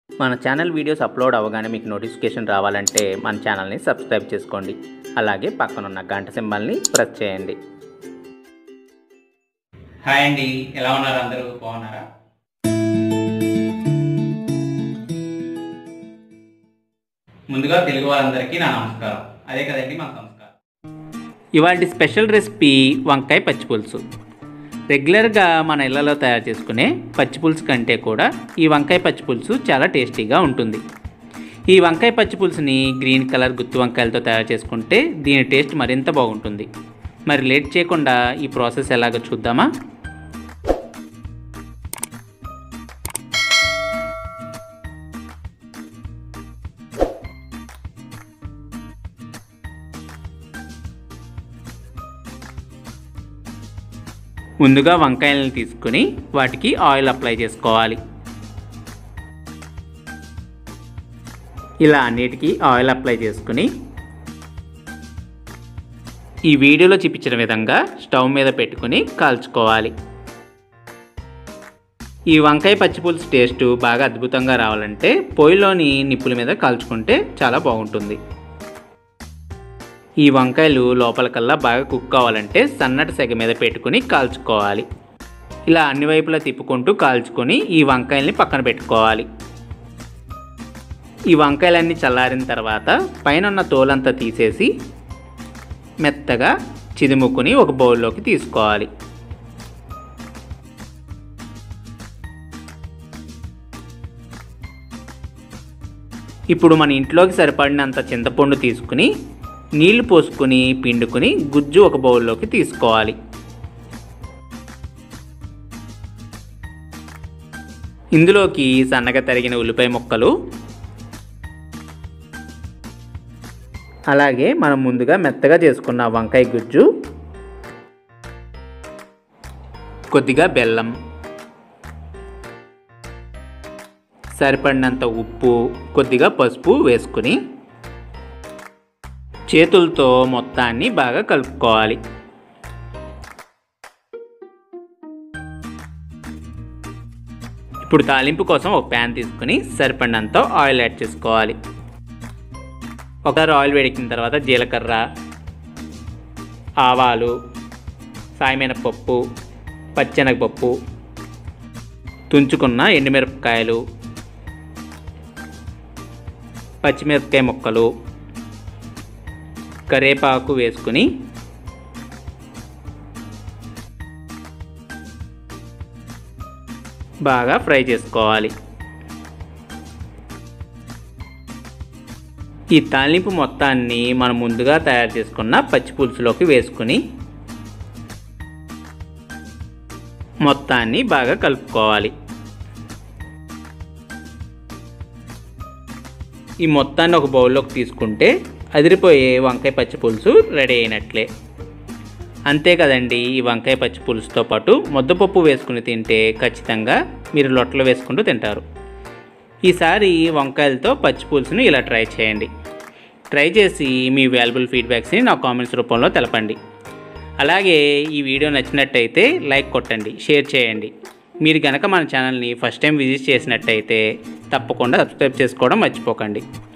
మన channel videos upload అవ్వగానే మీకు నోటిఫికేషన్ రావాలంటే మన ఛానల్ని సబ్స్క్రైబ్ చేసుకోండి అలాగే పక్కనున్న గంట సింబల్ని ప్రెస్ చేయండి హాయ్ అండి ఎలా ఉన్నారు అందరూ బాగున్నారా ముందుగా తెలుగు వారందరికీ నా నమస్కారం అదే కదండి మన సంస్కారం ఇవాళ స్పెషల్ రెసిపీ వంకాయ పచ్చిపులుసు రెగ్యులర్గా మన ఇళ్లలో తయారు చేసుకునే పచ్చిపులుసు కంటే కూడా ఈ వంకాయ పచ్చిపులుసు చాలా టేస్టీగా ఉంటుంది ఈ వంకాయ పచ్చిపులుసుని గ్రీన్ కలర్ గుత్తి వంకాయలతో తయారు చేసుకుంటే దీని టేస్ట్ మరింత బాగుంటుంది మరి లేట్ చేయకుండా ఈ ప్రాసెస్ ఎలాగో చూద్దామా ముందుగా వంకాయలను తీసుకుని వాటికి ఆయిల్ అప్లై చేసుకోవాలి ఇలా అన్నిటికీ ఆయిల్ అప్లై చేసుకుని ఈ వీడియోలో చూపించిన విధంగా స్టవ్ మీద పెట్టుకుని కాల్చుకోవాలి ఈ వంకాయ పచ్చిపులుసు టేస్ట్ బాగా అద్భుతంగా రావాలంటే పొయ్యిలోని నిప్పుల మీద కాల్చుకుంటే చాలా బాగుంటుంది ఈ వంకాయలు లోపలికల్లా బాగా కుక్ కావాలంటే సన్నటి సెగ మీద పెట్టుకుని కాల్చుకోవాలి ఇలా అన్ని వైపులా తిప్పుకుంటూ కాల్చుకొని ఈ వంకాయల్ని పక్కన పెట్టుకోవాలి ఈ వంకాయలన్నీ చల్లారిన తర్వాత పైన ఉన్న తోలంతా తీసేసి మెత్తగా చిదుముకుని ఒక బౌల్లోకి తీసుకోవాలి ఇప్పుడు మన ఇంట్లోకి సరిపడినంత చింతపండు తీసుకుని నీళ్లు పోసుకుని పిండుకుని గుజ్జు ఒక బౌల్లోకి తీసుకోవాలి ఇందులోకి సన్నగా తరిగిన ఉల్లిపాయ ముక్కలు అలాగే మనం ముందుగా మెత్తగా చేసుకున్న వంకాయ గుజ్జు కొద్దిగా బెల్లం సరిపడినంత ఉప్పు కొద్దిగా పసుపు వేసుకుని చేతులతో మొత్తాన్ని బాగా కలుపుకోవాలి ఇప్పుడు తాలింపు కోసం ఒక ప్యాన్ తీసుకుని సరిపడినంత ఆయిల్ యాడ్ చేసుకోవాలి ఒకసారి ఆయిల్ వేడెక్కిన తర్వాత జీలకర్ర ఆవాలు సాయమినపప్పు పచ్చెనగపప్పు తుంచుకున్న ఎండుమిరపకాయలు పచ్చిమిరపకాయ ముక్కలు కరేపాకు వేసుకుని బాగా ఫ్రై చేసుకోవాలి ఈ తాలింపు మొత్తాన్ని మనం ముందుగా తయారు చేసుకున్న పచ్చి పులుసులోకి వేసుకుని మొత్తాన్ని బాగా కలుపుకోవాలి ఈ మొత్తాన్ని ఒక బౌల్లోకి తీసుకుంటే అదిరిపోయే వంకాయ పచ్చి పులుసు రెడీ అయినట్లే అంతే కదండి ఈ వంకాయ పచ్చి పులుసుతో పాటు ముద్దపప్పు వేసుకుని తింటే ఖచ్చితంగా మీరు లొట్టలు వేసుకుంటూ తింటారు ఈసారి వంకాయలతో పచ్చి పులుసును ఇలా ట్రై చేయండి ట్రై చేసి మీ వాల్యుబుల్ ఫీడ్బ్యాక్స్ని నా కామెంట్స్ రూపంలో తెలపండి అలాగే ఈ వీడియో నచ్చినట్టయితే లైక్ కొట్టండి షేర్ చేయండి మీరు కనుక మన ఛానల్ని ఫస్ట్ టైం విజిట్ చేసినట్టయితే తప్పకుండా సబ్స్క్రైబ్ చేసుకోవడం మర్చిపోకండి